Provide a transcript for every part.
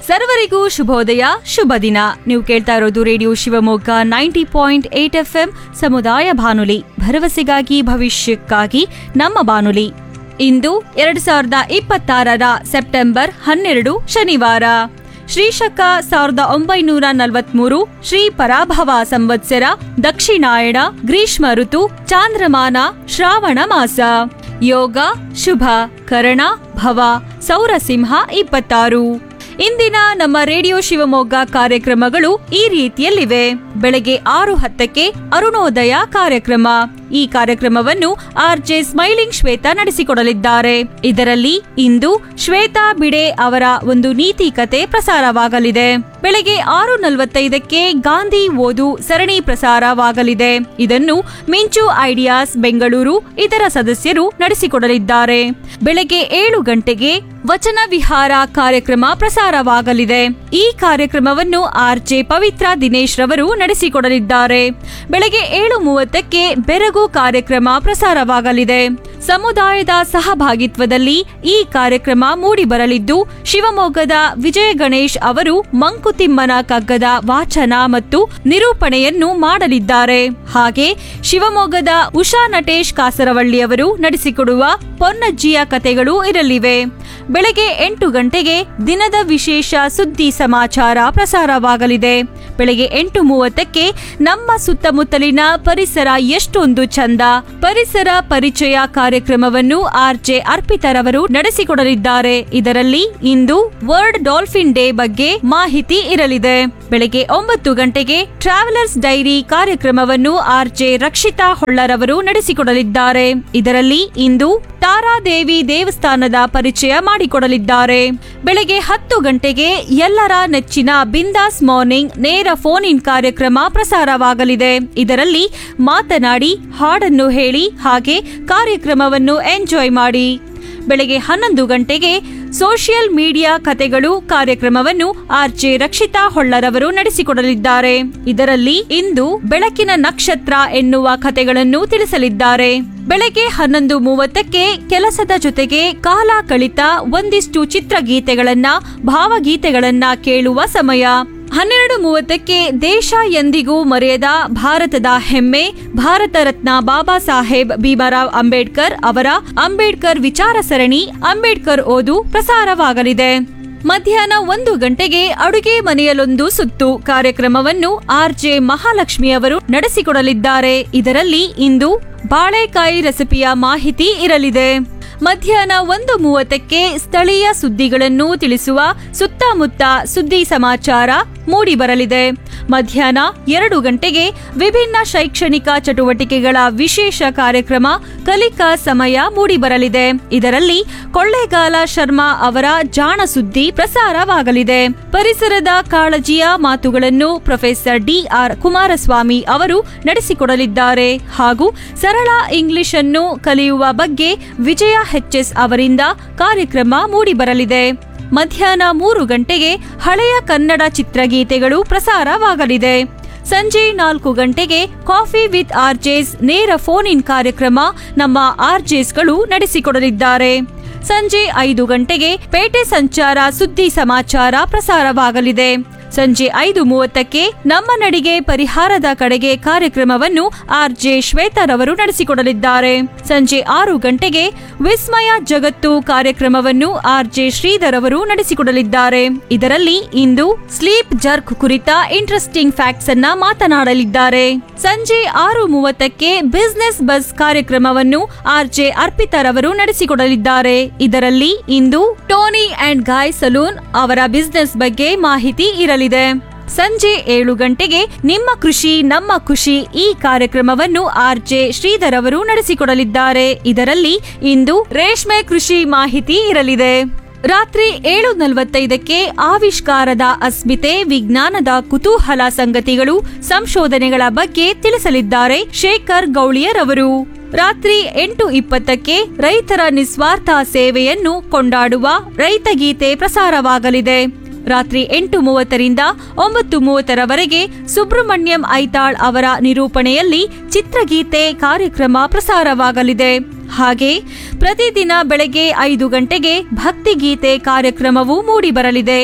ಸರ್ವರಿಗೂ ಶುಭೋದಯ ಶುಭ ದಿನ ನೀವು ಕೇಳ್ತಾ ಇರೋದು radio Shivamogga ninety point eight F M ಸಮುದಾಯ ಬಾನುಲಿ ಭರವಸೆಗಾಗಿ ಭವಿಷ್ಯಕ್ಕಾಗಿ ನಮ್ಮ ಬಾನುಲಿ ಇಂದು ಎರಡ್ ಸಾವಿರದ ಇಪ್ಪತ್ತಾರರ ಸೆಪ್ಟೆಂಬರ್ ಹನ್ನೆರಡು ಶನಿವಾರ ಶ್ರೀಶಕ ಸಾವಿರದ ಒಂಬೈನೂರ ನಲವತ್ಮೂರು ಶ್ರೀ ಪರಾಭವ ಸಂವತ್ಸರ ದಕ್ಷಿಣಾಯಣ ಗ್ರೀಷ್ಮ ಋತು ಚಾಂದ್ರಮಾನ ಶ್ರಾವಣ ಮಾಸ ಯೋಗ ಶುಭ ಕರಣ ಭವ ಸೌರಸಿಂಹ ಇಪ್ಪತ್ತಾರು ಇಂದಿನ ನಮ್ಮ ರೇಡಿಯೋ ಶಿವಮೊಗ್ಗ ಕಾರ್ಯಕ್ರಮಗಳು ಈ ರೀತಿಯಲ್ಲಿವೆ ಬೆಳಗ್ಗೆ ಆರು ಹತ್ತಕ್ಕೆ ಅರುಣೋದಯ ಕಾರ್ಯಕ್ರಮ ಈ ಕಾರ್ಯಕ್ರಮವನ್ನು ಆರ್ ಜೆ ಸ್ಮೈಲಿಂಗ್ ಶ್ವೇತಾ ನಡೆಸಿಕೊಡಲಿದ್ದಾರೆ ಇದರಲ್ಲಿ ಇಂದು ಶ್ವೇತಾ ಬಿಡೆ ಅವರ ಒಂದು ನೀತಿ ಕತೆ ಪ್ರಸಾರವಾಗಲಿದೆ ಬೆಳಗ್ಗೆ ಆರು ನಲವತ್ತೈದಕ್ಕೆ ಗಾಂಧಿ ಓದು ಸರಣಿ ಪ್ರಸಾರವಾಗಲಿದೆ ಇದನ್ನು ಮಿಂಚು ಐಡಿಯಾಸ್ ಬೆಂಗಳೂರು ಇದರ ಸದಸ್ಯರು ನಡೆಸಿಕೊಡಲಿದ್ದಾರೆ ಬೆಳಗ್ಗೆ ಏಳು ಗಂಟೆಗೆ ವಚನ ವಿಹಾರ ಕಾರ್ಯಕ್ರಮ ಪ್ರಸಾರವಾಗಲಿದೆ ಈ ಕಾರ್ಯಕ್ರಮವನ್ನು ಆರ್ ಜೆ ಪವಿತ್ರ ದಿನೇಶ್ ರವರು ನಡೆಸಿಕೊಡಲಿದ್ದಾರೆ ಬೆಳಗ್ಗೆ ಏಳು ಮೂವತ್ತಕ್ಕೆ ಬೆರಗು ಕಾರ್ಯಕ್ರಮ ಪ್ರಸಾರವಾಗಲಿದೆ ಸಮುದಾಯದ ಸಹಭಾಗಿತ್ವದಲ್ಲಿ ಈ ಕಾರ್ಯಕ್ರಮ ಮೂಡಿಬರಲಿದ್ದು ಶಿವಮೊಗ್ಗದ ವಿಜಯ ಗಣೇಶ್ ಅವರು ಮಂಕುತಿಮ್ಮನ ಕಗ್ಗದ ವಾಚನ ಮತ್ತು ನಿರೂಪಣೆಯನ್ನು ಮಾಡಲಿದ್ದಾರೆ ಹಾಗೆ ಶಿವಮೊಗ್ಗದ ಉಷಾ ನಟೇಶ್ ಕಾಸರವಳ್ಳಿಯವರು ನಡೆಸಿಕೊಡುವ ಪೊನ್ನಜ್ಜಿಯ ಕತೆಗಳು ಇರಲಿವೆ ಬೆಳಗ್ಗೆ ಎಂಟು ಗಂಟೆಗೆ ದಿನದ ವಿಶೇಷ ಸುದ್ದಿ ಸಮಾಚಾರ ಪ್ರಸಾರವಾಗಲಿದೆ ಬೆಳಗ್ಗೆ ಎಂಟು ಮೂವತ್ತಕ್ಕೆ ನಮ್ಮ ಸುತ್ತಮುತ್ತಲಿನ ಪರಿಸರ ಎಷ್ಟೊಂದು ಚಂದ ಪರಿಸರ ಪರಿಚಯ ಕಾರ್ಯಕ್ರಮವನ್ನು ಆರ್ಜೆ ಅರ್ಪಿತರವರು ನಡೆಸಿಕೊಡಲಿದ್ದಾರೆ ಇದರಲ್ಲಿ ಇಂದು ವರ್ಲ್ಡ್ ಡಾಲ್ಫಿನ್ ಡೇ ಬಗ್ಗೆ ಮಾಹಿತಿ ಇರಲಿದೆ ಬೆಳಗ್ಗೆ ಒಂಬತ್ತು ಗಂಟೆಗೆ ಟ್ರಾವೆಲರ್ಸ್ ಡೈರಿ ಕಾರ್ಯಕ್ರಮವನ್ನು ಆರ್ಜೆ ರಕ್ಷಿತಾ ಹೊಳ್ಳರವರು ನಡೆಸಿಕೊಡಲಿದ್ದಾರೆ ಇದರಲ್ಲಿ ಇಂದು ತಾರಾದೇವಿ ದೇವಸ್ಥಾನದ ಪರಿಚಯ ಮಾಡಿಕೊಡಲಿದ್ದಾರೆ ಬೆಳಗ್ಗೆ ಹತ್ತು ಗಂಟೆಗೆ ಎಲ್ಲರ ನೆಚ್ಚಿನ ಬಿಂದಾಸ್ ಮಾರ್ನಿಂಗ್ ನೇರ ಫೋನ್ ಇನ್ ಕಾರ್ಯಕ್ರಮ ಪ್ರಸಾರವಾಗಲಿದೆ ಇದರಲ್ಲಿ ಮಾತನಾಡಿ ಹಾಡನ್ನು ಹೇಳಿ ಹಾಗೆ ಕಾರ್ಯಕ್ರಮವನ್ನು ಎಂಜಾಯ್ ಮಾಡಿ ಬೆಳಗ್ಗೆ ಹನ್ನೊಂದು ಗಂಟೆಗೆ ಸೋಷಿಯಲ್ ಮೀಡಿಯಾ ಕತೆಗಳು ಕಾರ್ಯಕ್ರಮವನ್ನು ಆರ್ಜೆ ರಕ್ಷಿತಾ ಹೊಳ್ಳರವರು ನಡೆಸಿಕೊಡಲಿದ್ದಾರೆ ಇದರಲ್ಲಿ ಇಂದು ಬೆಳಕಿನ ನಕ್ಷತ್ರ ಎನ್ನುವ ಕತೆಗಳನ್ನು ತಿಳಿಸಲಿದ್ದಾರೆ ಬೆಳಗ್ಗೆ ಹನ್ನೊಂದು ಮೂವತ್ತಕ್ಕೆ ಕೆಲಸದ ಜೊತೆಗೆ ಕಾಲ ಕಳಿತ ಒಂದಿಷ್ಟು ಚಿತ್ರಗೀತೆಗಳನ್ನ ಭಾವಗೀತೆಗಳನ್ನ ಕೇಳುವ ಸಮಯ ಹನ್ನೆರಡು ಮೂವತ್ತಕ್ಕೆ ದೇಶ ಎಂದಿಗೂ ಮರೆಯದ ಭಾರತದ ಹೆಮ್ಮೆ ಭಾರತ ರತ್ನ ಬಾಬಾ ಸಾಹೇಬ್ ಭೀಮರಾವ್ ಅಂಬೇಡ್ಕರ್ ಅವರ ಅಂಬೇಡ್ಕರ್ ವಿಚಾರ ಸರಣಿ ಅಂಬೇಡ್ಕರ್ ಓದು ಪ್ರಸಾರವಾಗಲಿದೆ ಮಧ್ಯಾಹ್ನ ಒಂದು ಗಂಟೆಗೆ ಅಡುಗೆ ಮನೆಯಲ್ಲೊಂದು ಸುತ್ತು ಕಾರ್ಯಕ್ರಮವನ್ನು ಆರ್ಜೆ ಮಹಾಲಕ್ಷ್ಮಿ ಅವರು ನಡೆಸಿಕೊಡಲಿದ್ದಾರೆ ಇದರಲ್ಲಿ ಇಂದು ಬಾಳೆಕಾಯಿ ರೆಸಿಪಿಯ ಮಾಹಿತಿ ಇರಲಿದೆ ಮಧ್ಯಾಹ್ನ ಒಂದು ಮೂವತ್ತಕ್ಕೆ ಸ್ಥಳೀಯ ಸುದ್ದಿಗಳನ್ನು ತಿಳಿಸುವ ಸುತ್ತಮುತ್ತ ಸುದ್ದಿ ಸಮಾಚಾರ ಮೂಡಿಬರಲಿದೆ ಮಧ್ಯಾಹ್ನ ಎರಡು ಗಂಟೆಗೆ ವಿಭಿನ್ನ ಶೈಕ್ಷಣಿಕ ಚಟುವಟಿಕೆಗಳ ವಿಶೇಷ ಕಾರ್ಯಕ್ರಮ ಕಲಿಕಾ ಸಮಯ ಮೂಡಿಬರಲಿದೆ ಇದರಲ್ಲಿ ಕೊಳ್ಳೇಗಾಲ ಶರ್ಮಾ ಅವರ ಜಾಣ ಸುದ್ದಿ ಪ್ರಸಾರವಾಗಲಿದೆ ಪರಿಸರದ ಕಾಳಜಿಯ ಮಾತುಗಳನ್ನು ಪ್ರೊಫೆಸರ್ ಡಿಆರ್ ಕುಮಾರಸ್ವಾಮಿ ಅವರು ನಡೆಸಿಕೊಡಲಿದ್ದಾರೆ ಹಾಗೂ ಸರಳ ಇಂಗ್ಲಿಷ್ ಅನ್ನು ಕಲಿಯುವ ಬಗ್ಗೆ ವಿಜಯ ಎಚ್ಎಸ್ ಅವರಿಂದ ಕಾರ್ಯಕ್ರಮ ಮೂಡಿಬರಲಿದೆ ಮಧ್ಯಾಹ್ನ ಮೂರು ಗಂಟೆಗೆ ಹಳೆಯ ಕನ್ನಡ ಚಿತ್ರಗೀತೆಗಳು ಪ್ರಸಾರವಾಗಲಿದೆ ಸಂಜೆ ನಾಲ್ಕು ಗಂಟೆಗೆ ಕಾಫಿ ವಿತ್ ಆರ್ಜೆಸ್ ನೇರ ಫೋನ್ ಇನ್ ಕಾರ್ಯಕ್ರಮ ನಮ್ಮ ಆರ್ಜೆಸ್ಗಳು ನಡೆಸಿಕೊಡಲಿದ್ದಾರೆ ಸಂಜೆ ಐದು ಗಂಟೆಗೆ ಪೇಟೆ ಸಂಚಾರ ಸುದ್ದಿ ಸಮಾಚಾರ ಪ್ರಸಾರವಾಗಲಿದೆ ಸಂಜೆ ಐದು ಮೂವತ್ತಕ್ಕೆ ನಮ್ಮ ನಡಿಗೆ ಪರಿಹಾರದ ಕಡೆಗೆ ಕಾರ್ಯಕ್ರಮವನ್ನು ಆರ್ಜೆ ಶ್ವೇತರವರು ನಡೆಸಿಕೊಡಲಿದ್ದಾರೆ ಸಂಜೆ ಆರು ಗಂಟೆಗೆ ವಿಸ್ಮಯ ಜಗತ್ತು ಕಾರ್ಯಕ್ರಮವನ್ನು ಆರ್ಜೆ ಶ್ರೀಧರ್ ಅವರು ನಡೆಸಿಕೊಡಲಿದ್ದಾರೆ ಇದರಲ್ಲಿ ಇಂದು ಸ್ಲೀಪ್ ಜರ್ಕ್ ಕುರಿತ ಇಂಟ್ರೆಸ್ಟಿಂಗ್ ಫ್ಯಾಕ್ಟ್ಸ್ ಅನ್ನ ಮಾತನಾಡಲಿದ್ದಾರೆ ಸಂಜೆ ಆರು ಮೂವತ್ತಕ್ಕೆ ಬಿಸ್ನೆಸ್ ಬಸ್ ಕಾರ್ಯಕ್ರಮವನ್ನು ಆರ್ಜೆ ಅರ್ಪಿತರವರು ನಡೆಸಿಕೊಡಲಿದ್ದಾರೆ ಇದರಲ್ಲಿ ಇಂದು ಟೋನಿ ಅಂಡ್ ಗಾಯ್ ಸಲೂನ್ ಅವರ ಬಿಸ್ನೆಸ್ ಬಗ್ಗೆ ಮಾಹಿತಿ ಇರಲಿದೆ ಸಂಜೆ ಏಳು ಗಂಟೆಗೆ ನಿಮ್ಮ ಕೃಷಿ ನಮ್ಮ ಖುಷಿ ಈ ಕಾರ್ಯಕ್ರಮವನ್ನು ಆರ್ಜೆ ಶ್ರೀಧರ್ ಅವರು ನಡೆಸಿಕೊಡಲಿದ್ದಾರೆ ಇದರಲ್ಲಿ ಇಂದು ರೇಷ್ಮೆ ಕೃಷಿ ಮಾಹಿತಿ ಇರಲಿದೆ ರಾತ್ರಿ ಏಳು ನಲವತ್ತೈದಕ್ಕೆ ಆವಿಷ್ಕಾರದ ಅಸ್ಮಿತೆ ವಿಜ್ಞಾನದ ಕುತೂಹಲ ಸಂಗತಿಗಳು ಸಂಶೋಧನೆಗಳ ಬಗ್ಗೆ ತಿಳಿಸಲಿದ್ದಾರೆ ಶೇಖರ್ ಗೌಳಿಯರವರು ರಾತ್ರಿ ಎಂಟು ಇಪ್ಪತ್ತಕ್ಕೆ ರೈತರ ನಿಸ್ವಾರ್ಥ ಸೇವೆಯನ್ನು ಕೊಂಡಾಡುವ ರೈತಗೀತೆ ಪ್ರಸಾರವಾಗಲಿದೆ ರಾತ್ರಿ ಎಂಟು ಮೂವತ್ತರಿಂದ ಒಂಬತ್ತು ಮೂವತ್ತರವರೆಗೆ ಸುಬ್ರಹ್ಮಣ್ಯಂ ಐತಾಳ್ ಅವರ ನಿರೂಪಣೆಯಲ್ಲಿ ಚಿತ್ರಗೀತೆ ಕಾರ್ಯಕ್ರಮ ಪ್ರಸಾರವಾಗಲಿದೆ ಹಾಗೆ ಪ್ರತಿದಿನ ಬೆಳಗ್ಗೆ ಐದು ಗಂಟೆಗೆ ಭಕ್ತಿಗೀತೆ ಕಾರ್ಯಕ್ರಮವೂ ಮೂಡಿಬರಲಿದೆ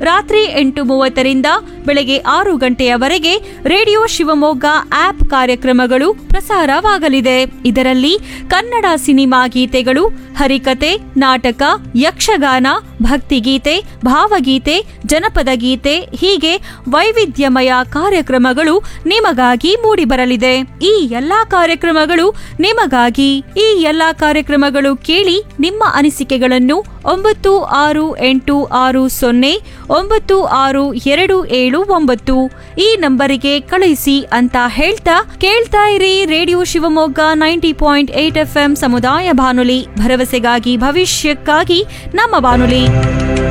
ರಾತ್ರಿ ಎಂಟು ಮೂವತ್ತರಿಂದ ಬೆಳಗ್ಗೆ ಆರು ಗಂಟೆಯವರೆಗೆ ರೇಡಿಯೋ ಶಿವಮೊಗ್ಗ ಆಪ್ ಕಾರ್ಯಕ್ರಮಗಳು ಪ್ರಸಾರವಾಗಲಿದೆ ಇದರಲ್ಲಿ ಕನ್ನಡ ಸಿನಿಮಾ ಗೀತೆಗಳು ಹರಿಕತೆ ನಾಟಕ ಯಕ್ಷಗಾನ ಭಕ್ತಿಗೀತೆ ಭಾವಗೀತೆ ಜನಪದ ಗೀತೆ ಹೀಗೆ ವೈವಿಧ್ಯಮಯ ಕಾರ್ಯಕ್ರಮಗಳು ನಿಮಗಾಗಿ ಮೂಡಿಬರಲಿದೆ ಈ ಎಲ್ಲಾ ಕಾರ್ಯಕ್ರಮಗಳು ನಿಮಗಾಗಿ ಈ ಎಲ್ಲಾ ಕಾರ್ಯಕ್ರಮಗಳು ಕೇಳಿ ನಿಮ್ಮ ಅನಿಸಿಕೆಗಳನ್ನು ಒಂಬತ್ತು ಆರು ಎಂಟು ಆರು ಸೊನ್ನೆ ಒಂಬತ್ತು ಆರು ಎರಡು ಏಳು ಒಂಬತ್ತು ಈ ನಂಬರಿಗೆ ಕಳುಹಿಸಿ ಅಂತ ಹೇಳ್ತಾ ಕೇಳ್ತಾ ಇರಿ radio Shivamogga ninety point eight F ಸಮುದಾಯ ಬಾನುಲಿ ಭರವಸೆಗಾಗಿ ಭವಿಷ್ಯಕ್ಕಾಗಿ ನಮ್ಮ ಬಾನುಲಿ